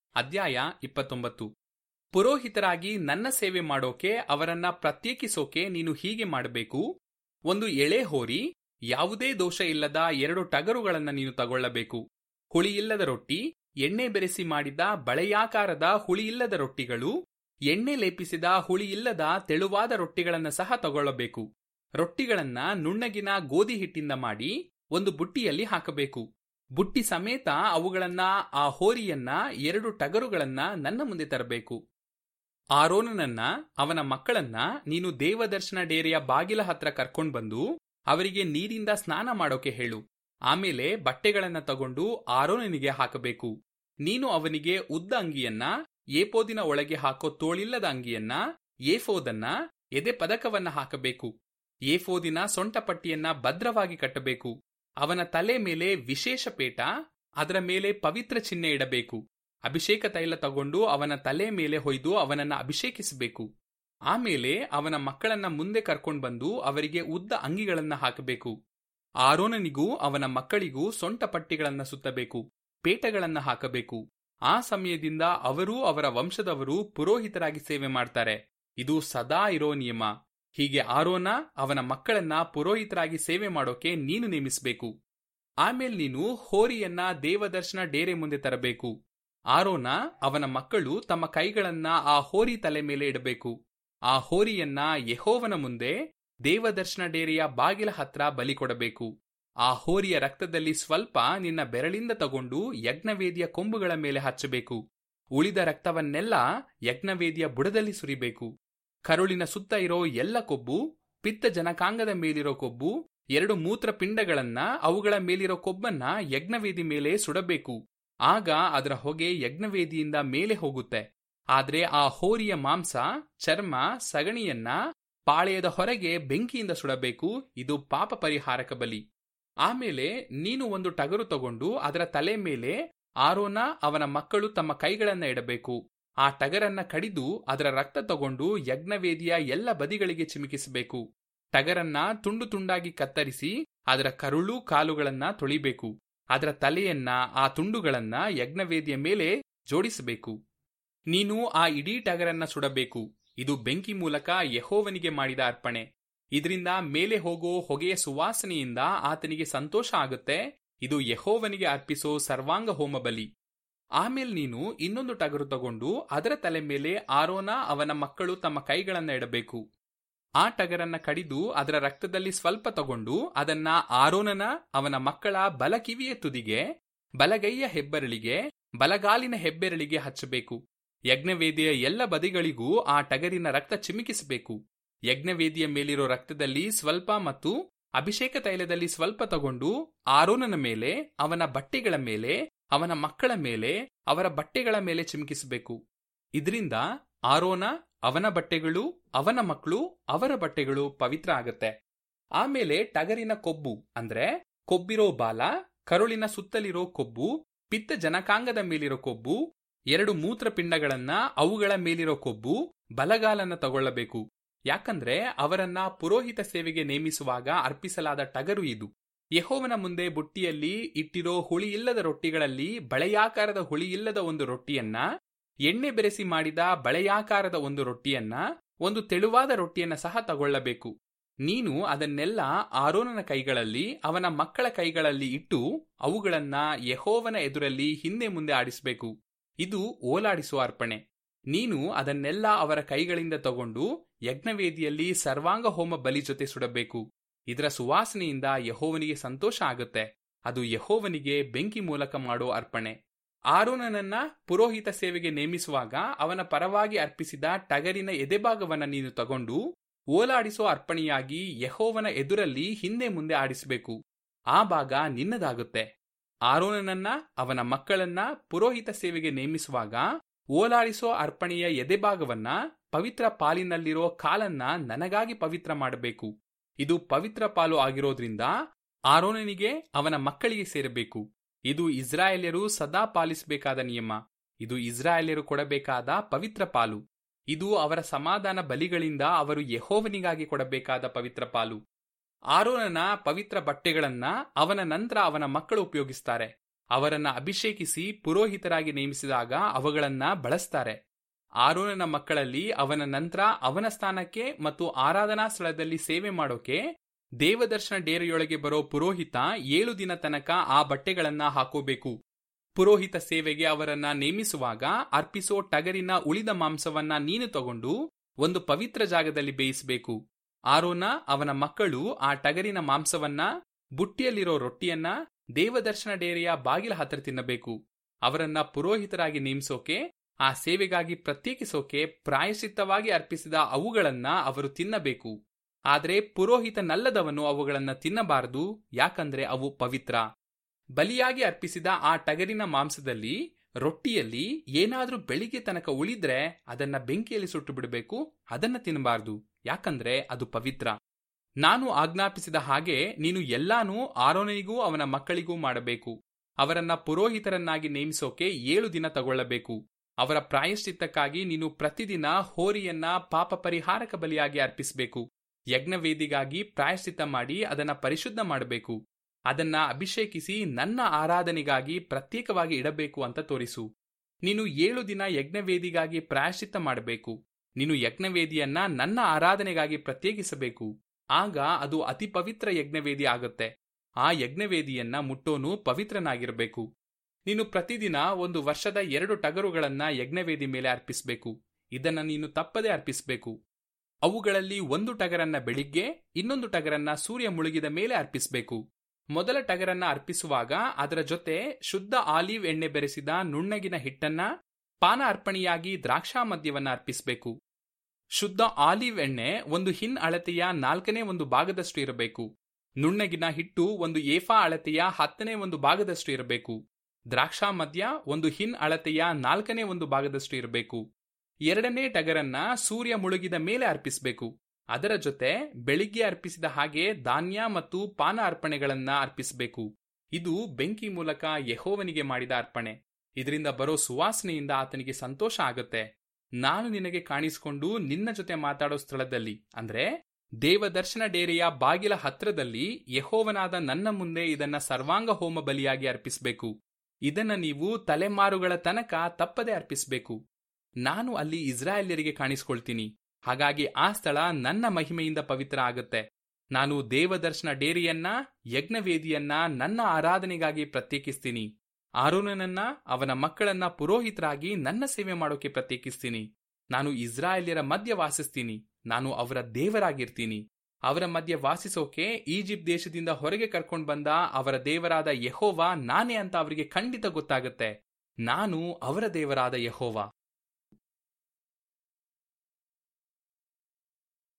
ಅಧ್ಯಾಯ ಇಪ್ಪತ್ತೊಂಬತ್ತು ಪುರೋಹಿತರಾಗಿ ನನ್ನ ಸೇವೆ ಮಾಡೋಕೆ ಅವರನ್ನ ಪ್ರತ್ಯೇಕಿಸೋಕೆ ನೀನು ಹೀಗೆ ಮಾಡಬೇಕು ಒಂದು ಎಳೆ ಹೋರಿ ಯಾವುದೇ ದೋಷ ಇಲ್ಲದ ಎರಡು ಟಗರುಗಳನ್ನ ನೀನು ತಗೊಳ್ಳಬೇಕು ಹುಳಿಯಿಲ್ಲದ ರೊಟ್ಟಿ ಎಣ್ಣೆ ಬೆರೆಸಿ ಮಾಡಿದ ಬಳೆಯಾಕಾರದ ಹುಳಿಯಿಲ್ಲದ ರೊಟ್ಟಿಗಳು ಎಣ್ಣೆ ಲೇಪಿಸಿದ ಹುಳಿಯಿಲ್ಲದ ತೆಳುವಾದ ರೊಟ್ಟಿಗಳನ್ನ ಸಹ ತಗೊಳ್ಳಬೇಕು ರೊಟ್ಟಿಗಳನ್ನ ನುಣ್ಣಗಿನ ಗೋಧಿ ಹಿಟ್ಟಿಂದ ಮಾಡಿ ಒಂದು ಬುಟ್ಟಿಯಲ್ಲಿ ಹಾಕಬೇಕು ಬುಟ್ಟಿ ಸಮೇತ ಅವುಗಳನ್ನ ಆ ಹೋರಿಯನ್ನ ಎರಡು ಟಗರುಗಳನ್ನ ನನ್ನ ಮುಂದೆ ತರಬೇಕು ಆರೋನನನ್ನ ಅವನ ಮಕ್ಕಳನ್ನ ನೀನು ದೇವದರ್ಶನ ಡೇರೆಯ ಬಾಗಿಲ ಹತ್ರ ಕರ್ಕೊಂಡ್ ಬಂದು ಅವರಿಗೆ ನೀರಿಂದ ಸ್ನಾನ ಮಾಡೋಕೆ ಹೇಳು ಆಮೇಲೆ ಬಟ್ಟೆಗಳನ್ನ ತಗೊಂಡು ಆರೋನನಿಗೆ ಹಾಕಬೇಕು ನೀನು ಅವನಿಗೆ ಉದ್ದ ಅಂಗಿಯನ್ನ ಏಪೋದಿನ ಒಳಗೆ ಹಾಕೋ ತೋಳಿಲ್ಲದ ಅಂಗಿಯನ್ನ ಏಫೋದನ್ನ ಎದೆ ಪದಕವನ್ನ ಹಾಕಬೇಕು ಏಫೋದಿನ ಸೊಂಟ ಪಟ್ಟಿಯನ್ನ ಭದ್ರವಾಗಿ ಕಟ್ಟಬೇಕು ಅವನ ತಲೆ ಮೇಲೆ ವಿಶೇಷ ಪೇಟ ಅದರ ಮೇಲೆ ಪವಿತ್ರ ಚಿಹ್ನೆ ಇಡಬೇಕು ಅಭಿಷೇಕ ತೈಲ ತಗೊಂಡು ಅವನ ತಲೆ ಮೇಲೆ ಹೊಯ್ದು ಅವನನ್ನ ಅಭಿಷೇಕಿಸಬೇಕು ಆಮೇಲೆ ಅವನ ಮಕ್ಕಳನ್ನ ಮುಂದೆ ಕರ್ಕೊಂಡು ಬಂದು ಅವರಿಗೆ ಉದ್ದ ಅಂಗಿಗಳನ್ನ ಹಾಕಬೇಕು ಆರೋನನಿಗೂ ಅವನ ಮಕ್ಕಳಿಗೂ ಸೊಂಟ ಪಟ್ಟಿಗಳನ್ನ ಸುತ್ತಬೇಕು ಪೇಟಗಳನ್ನ ಹಾಕಬೇಕು ಆ ಸಮಯದಿಂದ ಅವರೂ ಅವರ ವಂಶದವರು ಪುರೋಹಿತರಾಗಿ ಸೇವೆ ಮಾಡ್ತಾರೆ ಇದು ಸದಾ ಇರೋ ನಿಯಮ ಹೀಗೆ ಆರೋನ ಅವನ ಮಕ್ಕಳನ್ನ ಪುರೋಹಿತರಾಗಿ ಸೇವೆ ಮಾಡೋಕೆ ನೀನು ನೇಮಿಸಬೇಕು ಆಮೇಲೆ ನೀನು ಹೋರಿಯನ್ನ ದೇವದರ್ಶನ ಡೇರೆ ಮುಂದೆ ತರಬೇಕು ಆರೋನ ಅವನ ಮಕ್ಕಳು ತಮ್ಮ ಕೈಗಳನ್ನ ಆ ಹೋರಿ ತಲೆ ಮೇಲೆ ಇಡಬೇಕು ಆ ಹೋರಿಯನ್ನ ಯಹೋವನ ಮುಂದೆ ದೇವದರ್ಶನ ಡೇರೆಯ ಬಾಗಿಲ ಹತ್ರ ಬಲಿ ಕೊಡಬೇಕು ಆ ಹೋರಿಯ ರಕ್ತದಲ್ಲಿ ಸ್ವಲ್ಪ ನಿನ್ನ ಬೆರಳಿಂದ ತಗೊಂಡು ಯಜ್ಞವೇದಿಯ ಕೊಂಬುಗಳ ಮೇಲೆ ಹಚ್ಚಬೇಕು ಉಳಿದ ರಕ್ತವನ್ನೆಲ್ಲ ಯಜ್ಞವೇದಿಯ ಬುಡದಲ್ಲಿ ಸುರಿಬೇಕು ಕರುಳಿನ ಸುತ್ತ ಇರೋ ಎಲ್ಲ ಕೊಬ್ಬು ಪಿತ್ತ ಜನಕಾಂಗದ ಮೇಲಿರೋ ಕೊಬ್ಬು ಎರಡು ಮೂತ್ರ ಪಿಂಡಗಳನ್ನ ಅವುಗಳ ಮೇಲಿರೋ ಕೊಬ್ಬನ್ನ ಯಜ್ಞವೇದಿ ಮೇಲೆ ಸುಡಬೇಕು ಆಗ ಅದರ ಹೊಗೆ ಯಜ್ಞವೇದಿಯಿಂದ ಮೇಲೆ ಹೋಗುತ್ತೆ ಆದ್ರೆ ಆ ಹೋರಿಯ ಮಾಂಸ ಚರ್ಮ ಸಗಣಿಯನ್ನ ಪಾಳೆಯದ ಹೊರಗೆ ಬೆಂಕಿಯಿಂದ ಸುಡಬೇಕು ಇದು ಪಾಪ ಪರಿಹಾರಕ ಬಲಿ ಆಮೇಲೆ ನೀನು ಒಂದು ಟಗರು ತಗೊಂಡು ಅದರ ತಲೆ ಮೇಲೆ ಆರೋನ ಅವನ ಮಕ್ಕಳು ತಮ್ಮ ಕೈಗಳನ್ನ ಇಡಬೇಕು ಆ ಟಗರನ್ನ ಕಡಿದು ಅದರ ರಕ್ತ ತಗೊಂಡು ಯಜ್ಞವೇದಿಯ ಎಲ್ಲ ಬದಿಗಳಿಗೆ ಚಿಮುಕಿಸಬೇಕು ಟಗರನ್ನ ತುಂಡು ತುಂಡಾಗಿ ಕತ್ತರಿಸಿ ಅದರ ಕರುಳು ಕಾಲುಗಳನ್ನ ತೊಳಿಬೇಕು ಅದರ ತಲೆಯನ್ನ ಆ ತುಂಡುಗಳನ್ನ ಯಜ್ಞವೇದಿಯ ಮೇಲೆ ಜೋಡಿಸಬೇಕು ನೀನು ಆ ಇಡೀ ಟಗರನ್ನ ಸುಡಬೇಕು ಇದು ಬೆಂಕಿ ಮೂಲಕ ಯಹೋವನಿಗೆ ಮಾಡಿದ ಅರ್ಪಣೆ ಇದರಿಂದ ಮೇಲೆ ಹೋಗೋ ಹೊಗೆಯ ಸುವಾಸನೆಯಿಂದ ಆತನಿಗೆ ಸಂತೋಷ ಆಗುತ್ತೆ ಇದು ಯಹೋವನಿಗೆ ಅರ್ಪಿಸೋ ಸರ್ವಾಂಗ ಹೋಮ ಬಲಿ ಆಮೇಲೆ ನೀನು ಇನ್ನೊಂದು ಟಗರು ತಗೊಂಡು ಅದರ ತಲೆ ಮೇಲೆ ಆರೋನ ಅವನ ಮಕ್ಕಳು ತಮ್ಮ ಕೈಗಳನ್ನ ಇಡಬೇಕು ಆ ಟಗರನ್ನ ಕಡಿದು ಅದರ ರಕ್ತದಲ್ಲಿ ಸ್ವಲ್ಪ ತಗೊಂಡು ಅದನ್ನ ಆರೋನನ ಅವನ ಮಕ್ಕಳ ಬಲಕಿವಿಯ ತುದಿಗೆ ಬಲಗೈಯ ಹೆಬ್ಬೆರಳಿಗೆ ಬಲಗಾಲಿನ ಹೆಬ್ಬೆರಳಿಗೆ ಹಚ್ಚಬೇಕು ಯಜ್ಞವೇದಿಯ ಎಲ್ಲ ಬದಿಗಳಿಗೂ ಆ ಟಗರಿನ ರಕ್ತ ಚಿಮಿಕಿಸಬೇಕು ಯಜ್ಞವೇದಿಯ ಮೇಲಿರೋ ರಕ್ತದಲ್ಲಿ ಸ್ವಲ್ಪ ಮತ್ತು ಅಭಿಷೇಕ ತೈಲದಲ್ಲಿ ಸ್ವಲ್ಪ ತಗೊಂಡು ಆರೋನನ ಮೇಲೆ ಅವನ ಬಟ್ಟೆಗಳ ಮೇಲೆ ಅವನ ಮಕ್ಕಳ ಮೇಲೆ ಅವರ ಬಟ್ಟೆಗಳ ಮೇಲೆ ಚಿಮುಕಿಸಬೇಕು ಇದರಿಂದ ಆರೋನ ಅವನ ಬಟ್ಟೆಗಳು ಅವನ ಮಕ್ಕಳು ಅವರ ಬಟ್ಟೆಗಳು ಪವಿತ್ರ ಆಗತ್ತೆ ಆಮೇಲೆ ಟಗರಿನ ಕೊಬ್ಬು ಅಂದ್ರೆ ಕೊಬ್ಬಿರೋ ಬಾಲ ಕರುಳಿನ ಸುತ್ತಲಿರೋ ಕೊಬ್ಬು ಪಿತ್ತ ಜನಕಾಂಗದ ಮೇಲಿರೋ ಕೊಬ್ಬು ಎರಡು ಮೂತ್ರಪಿಂಡಗಳನ್ನ ಅವುಗಳ ಮೇಲಿರೋ ಕೊಬ್ಬು ಬಲಗಾಲನ್ನ ತಗೊಳ್ಳಬೇಕು ಯಾಕಂದ್ರೆ ಅವರನ್ನ ಪುರೋಹಿತ ಸೇವೆಗೆ ನೇಮಿಸುವಾಗ ಅರ್ಪಿಸಲಾದ ಟಗರು ಇದು ಯಹೋವನ ಮುಂದೆ ಬುಟ್ಟಿಯಲ್ಲಿ ಇಟ್ಟಿರೋ ಹುಳಿಯಿಲ್ಲದ ರೊಟ್ಟಿಗಳಲ್ಲಿ ಬಳೆಯಾಕಾರದ ಹುಳಿಯಿಲ್ಲದ ಒಂದು ರೊಟ್ಟಿಯನ್ನ ಎಣ್ಣೆ ಬೆರೆಸಿ ಮಾಡಿದ ಬಳೆಯಾಕಾರದ ಒಂದು ರೊಟ್ಟಿಯನ್ನ ಒಂದು ತೆಳುವಾದ ರೊಟ್ಟಿಯನ್ನ ಸಹ ತಗೊಳ್ಳಬೇಕು ನೀನು ಅದನ್ನೆಲ್ಲ ಆರೋನನ ಕೈಗಳಲ್ಲಿ ಅವನ ಮಕ್ಕಳ ಕೈಗಳಲ್ಲಿ ಇಟ್ಟು ಅವುಗಳನ್ನ ಯಹೋವನ ಎದುರಲ್ಲಿ ಹಿಂದೆ ಮುಂದೆ ಆಡಿಸಬೇಕು ಇದು ಓಲಾಡಿಸುವ ಅರ್ಪಣೆ ನೀನು ಅದನ್ನೆಲ್ಲ ಅವರ ಕೈಗಳಿಂದ ತಗೊಂಡು ಯಜ್ಞವೇದಿಯಲ್ಲಿ ಸರ್ವಾಂಗ ಹೋಮ ಬಲಿ ಜೊತೆ ಸುಡಬೇಕು ಇದರ ಸುವಾಸನೆಯಿಂದ ಯಹೋವನಿಗೆ ಸಂತೋಷ ಆಗುತ್ತೆ ಅದು ಯಹೋವನಿಗೆ ಬೆಂಕಿ ಮೂಲಕ ಮಾಡೋ ಅರ್ಪಣೆ ಆರೋನನನ್ನ ಪುರೋಹಿತ ಸೇವೆಗೆ ನೇಮಿಸುವಾಗ ಅವನ ಪರವಾಗಿ ಅರ್ಪಿಸಿದ ಟಗರಿನ ಎದೆಭಾಗವನ್ನ ನೀನು ತಗೊಂಡು ಓಲಾಡಿಸೋ ಅರ್ಪಣೆಯಾಗಿ ಯಹೋವನ ಎದುರಲ್ಲಿ ಹಿಂದೆ ಮುಂದೆ ಆಡಿಸಬೇಕು ಆ ಭಾಗ ನಿನ್ನದಾಗುತ್ತೆ ಆರೋನನನ್ನ ಅವನ ಮಕ್ಕಳನ್ನ ಪುರೋಹಿತ ಸೇವೆಗೆ ನೇಮಿಸುವಾಗ ಓಲಾಡಿಸೋ ಅರ್ಪಣೆಯ ಎದೆಭಾಗವನ್ನ ಪವಿತ್ರ ಪಾಲಿನಲ್ಲಿರೋ ಕಾಲನ್ನ ನನಗಾಗಿ ಪವಿತ್ರ ಮಾಡಬೇಕು ಇದು ಪವಿತ್ರ ಪಾಲು ಆಗಿರೋದ್ರಿಂದ ಆರೋನನಿಗೆ ಅವನ ಮಕ್ಕಳಿಗೆ ಸೇರಬೇಕು ಇದು ಇಸ್ರಾಯೇಲ್ಯರು ಸದಾ ಪಾಲಿಸಬೇಕಾದ ನಿಯಮ ಇದು ಇಸ್ರಾಯೇಲ್ಯರು ಕೊಡಬೇಕಾದ ಪವಿತ್ರ ಪಾಲು ಇದು ಅವರ ಸಮಾಧಾನ ಬಲಿಗಳಿಂದ ಅವರು ಯಹೋವನಿಗಾಗಿ ಕೊಡಬೇಕಾದ ಪವಿತ್ರ ಪಾಲು ಆರೋನನ ಪವಿತ್ರ ಬಟ್ಟೆಗಳನ್ನ ಅವನ ನಂತರ ಅವನ ಮಕ್ಕಳು ಉಪಯೋಗಿಸ್ತಾರೆ ಅವರನ್ನ ಅಭಿಷೇಕಿಸಿ ಪುರೋಹಿತರಾಗಿ ನೇಮಿಸಿದಾಗ ಅವುಗಳನ್ನ ಬಳಸ್ತಾರೆ ಆರೋನನ ಮಕ್ಕಳಲ್ಲಿ ಅವನ ನಂತರ ಅವನ ಸ್ಥಾನಕ್ಕೆ ಮತ್ತು ಆರಾಧನಾ ಸ್ಥಳದಲ್ಲಿ ಸೇವೆ ಮಾಡೋಕೆ ದೇವದರ್ಶನ ಡೇರೆಯೊಳಗೆ ಬರೋ ಪುರೋಹಿತ ಏಳು ದಿನ ತನಕ ಆ ಬಟ್ಟೆಗಳನ್ನ ಹಾಕೋಬೇಕು ಪುರೋಹಿತ ಸೇವೆಗೆ ಅವರನ್ನ ನೇಮಿಸುವಾಗ ಅರ್ಪಿಸೋ ಟಗರಿನ ಉಳಿದ ಮಾಂಸವನ್ನ ನೀನು ತಗೊಂಡು ಒಂದು ಪವಿತ್ರ ಜಾಗದಲ್ಲಿ ಬೇಯಿಸಬೇಕು ಆರೋನ ಅವನ ಮಕ್ಕಳು ಆ ಟಗರಿನ ಮಾಂಸವನ್ನ ಬುಟ್ಟಿಯಲ್ಲಿರೋ ರೊಟ್ಟಿಯನ್ನ ದೇವದರ್ಶನ ಡೇರೆಯ ಬಾಗಿಲ ಹತ್ರ ತಿನ್ನಬೇಕು ಅವರನ್ನ ಪುರೋಹಿತರಾಗಿ ನೇಮಿಸೋಕೆ ಆ ಸೇವೆಗಾಗಿ ಪ್ರತ್ಯೇಕಿಸೋಕೆ ಪ್ರಾಯಶ್ಚಿತ್ತವಾಗಿ ಅರ್ಪಿಸಿದ ಅವುಗಳನ್ನ ಅವರು ತಿನ್ನಬೇಕು ಆದರೆ ಪುರೋಹಿತನಲ್ಲದವನು ಅವುಗಳನ್ನ ತಿನ್ನಬಾರದು ಯಾಕಂದ್ರೆ ಅವು ಪವಿತ್ರ ಬಲಿಯಾಗಿ ಅರ್ಪಿಸಿದ ಆ ಟಗರಿನ ಮಾಂಸದಲ್ಲಿ ರೊಟ್ಟಿಯಲ್ಲಿ ಏನಾದ್ರೂ ಬೆಳಿಗ್ಗೆ ತನಕ ಉಳಿದ್ರೆ ಅದನ್ನ ಬೆಂಕಿಯಲ್ಲಿ ಸುಟ್ಟು ಬಿಡಬೇಕು ಅದನ್ನ ತಿನ್ನಬಾರದು ಯಾಕಂದ್ರೆ ಅದು ಪವಿತ್ರ ನಾನು ಆಜ್ಞಾಪಿಸಿದ ಹಾಗೆ ನೀನು ಎಲ್ಲಾನೂ ಆರೋನಿಗೂ ಅವನ ಮಕ್ಕಳಿಗೂ ಮಾಡಬೇಕು ಅವರನ್ನ ಪುರೋಹಿತರನ್ನಾಗಿ ನೇಮಿಸೋಕೆ ಏಳು ದಿನ ತಗೊಳ್ಳಬೇಕು ಅವರ ಪ್ರಾಯಶ್ಚಿತ್ತಕ್ಕಾಗಿ ನೀನು ಪ್ರತಿದಿನ ಹೋರಿಯನ್ನ ಪಾಪ ಪರಿಹಾರಕ ಬಲಿಯಾಗಿ ಅರ್ಪಿಸಬೇಕು ಯಜ್ಞವೇದಿಗಾಗಿ ಪ್ರಾಯಶ್ಚಿತ್ತ ಮಾಡಿ ಅದನ್ನ ಪರಿಶುದ್ಧ ಮಾಡಬೇಕು ಅದನ್ನ ಅಭಿಷೇಕಿಸಿ ನನ್ನ ಆರಾಧನೆಗಾಗಿ ಪ್ರತ್ಯೇಕವಾಗಿ ಇಡಬೇಕು ಅಂತ ತೋರಿಸು ನೀನು ಏಳು ದಿನ ಯಜ್ಞವೇದಿಗಾಗಿ ಪ್ರಾಯಶ್ಚಿತ್ತ ಮಾಡಬೇಕು ನೀನು ಯಜ್ಞವೇದಿಯನ್ನ ನನ್ನ ಆರಾಧನೆಗಾಗಿ ಪ್ರತ್ಯೇಕಿಸಬೇಕು ಆಗ ಅದು ಅತಿ ಪವಿತ್ರ ಯಜ್ಞವೇದಿ ಆಗುತ್ತೆ ಆ ಯಜ್ಞವೇದಿಯನ್ನ ಮುಟ್ಟೋನು ಪವಿತ್ರನಾಗಿರಬೇಕು ನೀನು ಪ್ರತಿದಿನ ಒಂದು ವರ್ಷದ ಎರಡು ಟಗರುಗಳನ್ನ ಯಜ್ಞವೇದಿ ಮೇಲೆ ಅರ್ಪಿಸಬೇಕು ಇದನ್ನ ನೀನು ತಪ್ಪದೆ ಅರ್ಪಿಸಬೇಕು ಅವುಗಳಲ್ಲಿ ಒಂದು ಟಗರನ್ನ ಬೆಳಿಗ್ಗೆ ಇನ್ನೊಂದು ಟಗರನ್ನ ಸೂರ್ಯ ಮುಳುಗಿದ ಮೇಲೆ ಅರ್ಪಿಸಬೇಕು ಮೊದಲ ಟಗರನ್ನ ಅರ್ಪಿಸುವಾಗ ಅದರ ಜೊತೆ ಶುದ್ಧ ಆಲಿವ್ ಎಣ್ಣೆ ಬೆರೆಸಿದ ನುಣ್ಣಗಿನ ಹಿಟ್ಟನ್ನ ಪಾನ ಅರ್ಪಣೆಯಾಗಿ ದ್ರಾಕ್ಷಾ ಮದ್ಯವನ್ನ ಅರ್ಪಿಸಬೇಕು ಶುದ್ಧ ಆಲಿವ್ ಎಣ್ಣೆ ಒಂದು ಹಿನ್ ಅಳತೆಯ ನಾಲ್ಕನೇ ಒಂದು ಭಾಗದಷ್ಟು ಇರಬೇಕು ನುಣ್ಣಗಿನ ಹಿಟ್ಟು ಒಂದು ಏಫಾ ಅಳತೆಯ ಹತ್ತನೇ ಒಂದು ಭಾಗದಷ್ಟು ಇರಬೇಕು ದ್ರಾಕ್ಷಾ ಮದ್ಯ ಒಂದು ಹಿನ್ ಅಳತೆಯ ನಾಲ್ಕನೇ ಒಂದು ಭಾಗದಷ್ಟು ಇರಬೇಕು ಎರಡನೇ ಟಗರನ್ನ ಸೂರ್ಯ ಮುಳುಗಿದ ಮೇಲೆ ಅರ್ಪಿಸಬೇಕು ಅದರ ಜೊತೆ ಬೆಳಿಗ್ಗೆ ಅರ್ಪಿಸಿದ ಹಾಗೆ ಧಾನ್ಯ ಮತ್ತು ಪಾನ ಅರ್ಪಣೆಗಳನ್ನ ಅರ್ಪಿಸಬೇಕು ಇದು ಬೆಂಕಿ ಮೂಲಕ ಯಹೋವನಿಗೆ ಮಾಡಿದ ಅರ್ಪಣೆ ಇದರಿಂದ ಬರೋ ಸುವಾಸನೆಯಿಂದ ಆತನಿಗೆ ಸಂತೋಷ ಆಗುತ್ತೆ ನಾನು ನಿನಗೆ ಕಾಣಿಸಿಕೊಂಡು ನಿನ್ನ ಜೊತೆ ಮಾತಾಡೋ ಸ್ಥಳದಲ್ಲಿ ಅಂದ್ರೆ ದೇವದರ್ಶನ ಡೇರೆಯ ಬಾಗಿಲ ಹತ್ರದಲ್ಲಿ ಯಹೋವನಾದ ನನ್ನ ಮುಂದೆ ಇದನ್ನ ಸರ್ವಾಂಗ ಹೋಮ ಬಲಿಯಾಗಿ ಅರ್ಪಿಸಬೇಕು ಇದನ್ನ ನೀವು ತಲೆಮಾರುಗಳ ತನಕ ತಪ್ಪದೆ ಅರ್ಪಿಸಬೇಕು ನಾನು ಅಲ್ಲಿ ಇಸ್ರಾಯೇಲ್ಯರಿಗೆ ಕಾಣಿಸ್ಕೊಳ್ತೀನಿ ಹಾಗಾಗಿ ಆ ಸ್ಥಳ ನನ್ನ ಮಹಿಮೆಯಿಂದ ಪವಿತ್ರ ಆಗುತ್ತೆ ನಾನು ದೇವದರ್ಶನ ಡೇರಿಯನ್ನ ಯಜ್ಞವೇದಿಯನ್ನ ನನ್ನ ಆರಾಧನೆಗಾಗಿ ಪ್ರತ್ಯೇಕಿಸ್ತೀನಿ ಆರೋನನನ್ನ ಅವನ ಮಕ್ಕಳನ್ನ ಪುರೋಹಿತರಾಗಿ ನನ್ನ ಸೇವೆ ಮಾಡೋಕೆ ಪ್ರತ್ಯೇಕಿಸ್ತೀನಿ ನಾನು ಇಸ್ರಾಯೇಲ್ಯರ ಮಧ್ಯ ವಾಸಿಸ್ತೀನಿ ನಾನು ಅವರ ದೇವರಾಗಿರ್ತೀನಿ ಅವರ ಮಧ್ಯೆ ವಾಸಿಸೋಕೆ ಈಜಿಪ್ಟ್ ದೇಶದಿಂದ ಹೊರಗೆ ಕರ್ಕೊಂಡು ಬಂದ ಅವರ ದೇವರಾದ ಯಹೋವ ನಾನೇ ಅಂತ ಅವರಿಗೆ ಖಂಡಿತ ಗೊತ್ತಾಗುತ್ತೆ ನಾನು ಅವರ ದೇವರಾದ ಯಹೋವ